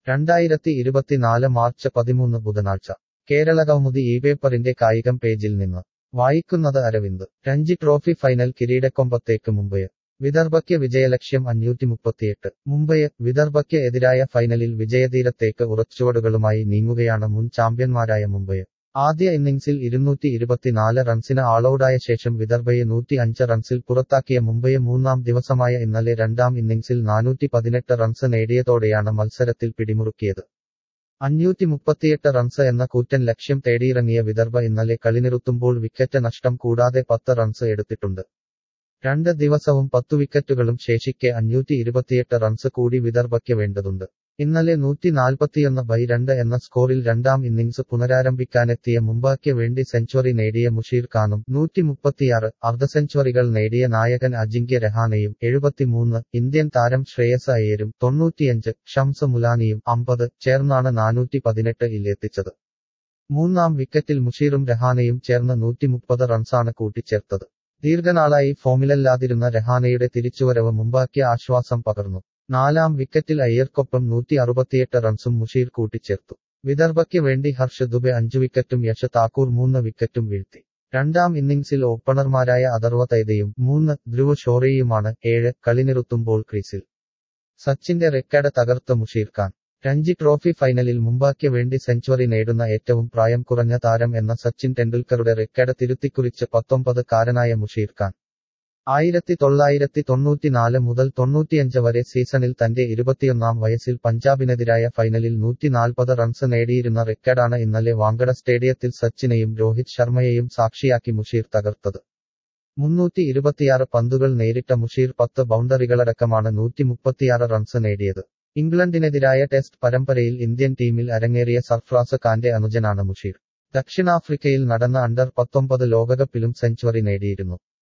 രണ്ടായിരത്തി ഇരുപത്തിനാല് മാർച്ച് പതിമൂന്ന് ബുധനാഴ്ച കേരള കൗമുദി ഈ പേപ്പറിന്റെ കായികം പേജിൽ നിന്ന് വായിക്കുന്നത് അരവിന്ദ് രഞ്ജി ട്രോഫി ഫൈനൽ കിരീടക്കൊമ്പത്തേക്ക് മുംബൈ വിദർഭയ്ക്ക് വിജയലക്ഷ്യം അഞ്ഞൂറ്റി മുപ്പത്തിയെട്ട് മുംബൈ വിദർഭയ്ക്ക് എതിരായ ഫൈനലിൽ വിജയതീരത്തേക്ക് ഉറച്ചുവടുകളുമായി നീങ്ങുകയാണ് മുൻ ചാമ്പ്യന്മാരായ മുംബൈ ആദ്യ ഇന്നിംഗ്സിൽ ഇരുന്നൂറ്റി ഇരുപത്തിനാല് റൺസിന് ആളൌടായ ശേഷം വിദർഭയെ നൂറ്റി അഞ്ച് റൺസിൽ പുറത്താക്കിയ മുംബൈ മൂന്നാം ദിവസമായ ഇന്നലെ രണ്ടാം ഇന്നിംഗ്സിൽ നാനൂറ്റി പതിനെട്ട് റൺസ് നേടിയതോടെയാണ് മത്സരത്തിൽ പിടിമുറുക്കിയത് അഞ്ഞൂറ്റി മുപ്പത്തിയെട്ട് റൺസ് എന്ന കൂറ്റൻ ലക്ഷ്യം തേടിയിറങ്ങിയ വിദർഭ ഇന്നലെ കളിനിറുത്തുമ്പോൾ വിക്കറ്റ് നഷ്ടം കൂടാതെ പത്ത് റൺസ് എടുത്തിട്ടുണ്ട് രണ്ട് ദിവസവും പത്തു വിക്കറ്റുകളും ശേഷിക്കെ അഞ്ഞൂറ്റി ഇരുപത്തിയെട്ട് റൺസ് കൂടി വിദർഭയ്ക്ക് വേണ്ടതുണ്ട് ഇന്നലെ നൂറ്റി നാൽപ്പത്തിയൊന്ന് ബൈ രണ്ട് എന്ന സ്കോറിൽ രണ്ടാം ഇന്നിംഗ്സ് പുനരാരംഭിക്കാനെത്തിയ മുംബൈക്ക് വേണ്ടി സെഞ്ചുറി നേടിയ മുഷീർ ഖാനും നൂറ്റി മുപ്പത്തിയാറ് അർദ്ധ സെഞ്ചുറികൾ നേടിയ നായകൻ അജിങ്ക്യ രഹാനെയും എഴുപത്തിമൂന്ന് ഇന്ത്യൻ താരം ശ്രേയസ് അയ്യരും തൊണ്ണൂറ്റിയഞ്ച് ഷംസ് മുലാനിയും അമ്പത് ചേർന്നാണ് നാനൂറ്റി പതിനെട്ട് ഇലെത്തിച്ചത് മൂന്നാം വിക്കറ്റിൽ മുഷീറും രഹാനെയും ചേർന്ന് നൂറ്റി മുപ്പത് റൺസാണ് കൂട്ടിച്ചേർത്തത് ദീർഘനാളായി ഫോമിലല്ലാതിരുന്ന രഹാനയുടെ തിരിച്ചുവരവ് മുംബൈക്ക് ആശ്വാസം പകർന്നു നാലാം വിക്കറ്റിൽ അയ്യർക്കൊപ്പം നൂറ്റി അറുപത്തിയെട്ട് റൺസും മുഷീർ കൂട്ടിച്ചേർത്തു വിദർഭയ്ക്ക് വേണ്ടി ഹർഷ ദുബെ അഞ്ചു വിക്കറ്റും യശ് താക്കൂർ മൂന്ന് വിക്കറ്റും വീഴ്ത്തി രണ്ടാം ഇന്നിംഗ്സിൽ ഓപ്പണർമാരായ അഥർവ തൈതയും മൂന്ന് ധ്രുവ ഷോറേയുമാണ് ഏഴ് കളിനിറുത്തുമ്പോൾ ക്രീസിൽ സച്ചിന്റെ റെക്കോർഡ് തകർത്ത മുഷീർ ഖാൻ രഞ്ജി ട്രോഫി ഫൈനലിൽ മുംബൈക്ക് വേണ്ടി സെഞ്ചുറി നേടുന്ന ഏറ്റവും പ്രായം കുറഞ്ഞ താരം എന്ന സച്ചിൻ ടെണ്ടുൽക്കറുടെ റെക്കോർഡ് തിരുത്തിക്കുറിച്ച് പത്തൊമ്പത് കാരനായ മുഷീർ ഖാൻ ആയിരത്തി തൊള്ളായിരത്തി തൊണ്ണൂറ്റിനാല് മുതൽ തൊണ്ണൂറ്റിയഞ്ച് വരെ സീസണിൽ തന്റെ ഇരുപത്തിയൊന്നാം വയസ്സിൽ പഞ്ചാബിനെതിരായ ഫൈനലിൽ നൂറ്റിനാൽപ്പത് റൺസ് നേടിയിരുന്ന റെക്കോർഡാണ് ഇന്നലെ വാങ്കഡ സ്റ്റേഡിയത്തിൽ സച്ചിനെയും രോഹിത് ശർമ്മയെയും സാക്ഷിയാക്കി മുഷീർ തകർത്തത് മുന്നൂറ്റി ഇരുപത്തിയാറ് പന്തുകൾ നേരിട്ട മുഷീർ പത്ത് ബൗണ്ടറികളടക്കമാണ് നൂറ്റി മുപ്പത്തിയാറ് റൺസ് നേടിയത് ഇംഗ്ലണ്ടിനെതിരായ ടെസ്റ്റ് പരമ്പരയിൽ ഇന്ത്യൻ ടീമിൽ അരങ്ങേറിയ സർഫ്രാസ് ഖാന്റെ അനുജനാണ് മുഷീർ ദക്ഷിണാഫ്രിക്കയിൽ നടന്ന അണ്ടർ പത്തൊമ്പത് ലോകകപ്പിലും സെഞ്ചുറി നേടിയിരുന്നു